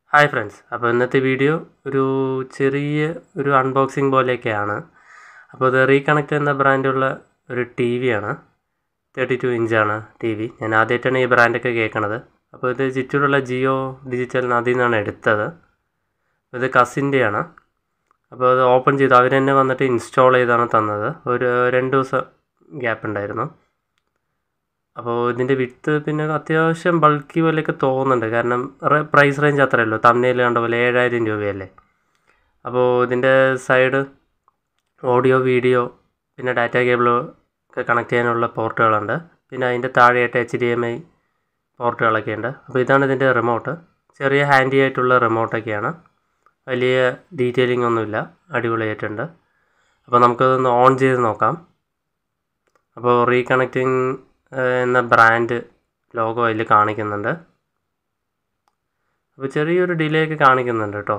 hi friends അപ്പോൾ ഇന്നത്തെ video ഒരു ചെറിയ ഒരു അൺബോക്സിങ് പോലെയൊക്കെയാണ് അപ്പോൾ ഇത് റീകണക്ട് എന്ന ബ്രാൻഡുള്ള ഒരു ടി വിയാണ് തേർട്ടി ടു ഇഞ്ചാണ് ടി വി ഞാൻ ആദ്യമായിട്ടാണ് ഈ ബ്രാൻഡൊക്കെ കേൾക്കണത് അപ്പോൾ ഇത് ചുറ്റൂരുള്ള ജിയോ ഡിജിറ്റലിന് അതിൽ നിന്നാണ് എടുത്തത് ഇത് കസിൻ്റെയാണ് അപ്പോൾ അത് ഓപ്പൺ ചെയ്തു അവർ തന്നെ വന്നിട്ട് ഇൻസ്റ്റാൾ ചെയ്താണ് തന്നത് ഒരു രണ്ട് ദിവസം ഗ്യാപ്പ് ഉണ്ടായിരുന്നു അപ്പോൾ ഇതിൻ്റെ വിത്ത് പിന്നെ അത്യാവശ്യം ബൾക്കി പോലെയൊക്കെ തോന്നുന്നുണ്ട് കാരണം പ്രൈസ് റേഞ്ച് അത്രയേ ഉള്ളൂ തമ്മിൽ കണ്ട പോലെ ഏഴായിരം രൂപയല്ലേ അപ്പോൾ ഇതിൻ്റെ സൈഡ് ഓഡിയോ വീഡിയോ പിന്നെ ഡാറ്റ കേബിൾ ഒക്കെ കണക്ട് ചെയ്യാനുള്ള പോർട്ടുകളുണ്ട് പിന്നെ അതിൻ്റെ താഴെയായിട്ട് എച്ച് ഡി എം ഐ പോർട്ടുകളൊക്കെ ഉണ്ട് അപ്പോൾ ഇതാണ് ഇതിൻ്റെ റിമോട്ട് ചെറിയ ഹാൻഡി ആയിട്ടുള്ള റിമോട്ടൊക്കെയാണ് വലിയ ഡീറ്റെയിലിംഗ് ഒന്നുമില്ല അടിപൊളിയായിട്ടുണ്ട് അപ്പോൾ നമുക്കതൊന്ന് ഓൺ ചെയ്ത് നോക്കാം അപ്പോൾ റീകണക്റ്റിംഗ് എന്ന ബ്രാൻഡ് ലോഗോ അതിൽ കാണിക്കുന്നുണ്ട് അപ്പോൾ ചെറിയൊരു ഡിലേ ഒക്കെ കാണിക്കുന്നുണ്ട് കേട്ടോ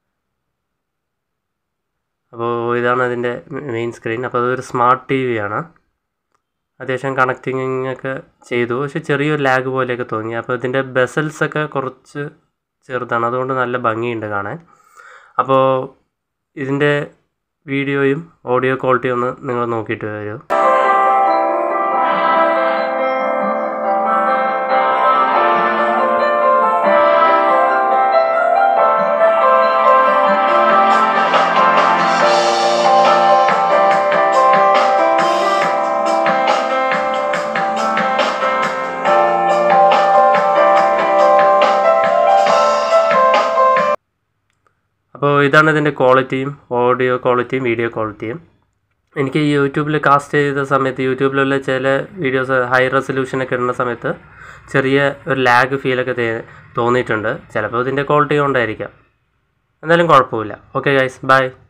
അപ്പോൾ ഇതാണ് അതിൻ്റെ മെയിൻ സ്ക്രീൻ അപ്പോൾ അതൊരു സ്മാർട്ട് ടി വി ആണ് അത്യാവശ്യം കണക്റ്റിംഗ് ഒക്കെ ചെയ്തു പക്ഷെ ചെറിയൊരു ലാഗ് പോലെയൊക്കെ തോന്നി അപ്പോൾ ഇതിൻ്റെ ബെസൽസ് ഒക്കെ കുറച്ച് ചെറുതാണ് അതുകൊണ്ട് നല്ല ഭംഗിയുണ്ട് കാണാൻ അപ്പോൾ ഇതിൻ്റെ വീഡിയോയും ഓഡിയോ ക്വാളിറ്റി ഒന്ന് നിങ്ങൾ നോക്കിയിട്ട് വരൂ അപ്പോൾ ഇതാണ് ഇതിൻ്റെ ക്വാളിറ്റിയും ഓഡിയോ ക്വാളിറ്റിയും വീഡിയോ ക്വാളിറ്റിയും എനിക്ക് യൂട്യൂബിൽ കാസ്റ്റ് ചെയ്ത സമയത്ത് യൂട്യൂബിലുള്ള ചില വീഡിയോസ് ഹൈ റെസൊല്യൂഷനൊക്കെ ഇടുന്ന സമയത്ത് ചെറിയ ഒരു ലാഗ് ഫീലൊക്കെ തോന്നിയിട്ടുണ്ട് ചിലപ്പോൾ ഇതിൻ്റെ ക്വാളിറ്റി കൊണ്ടായിരിക്കാം എന്തായാലും കുഴപ്പമില്ല ഓക്കെ ഗൈസ് ബൈ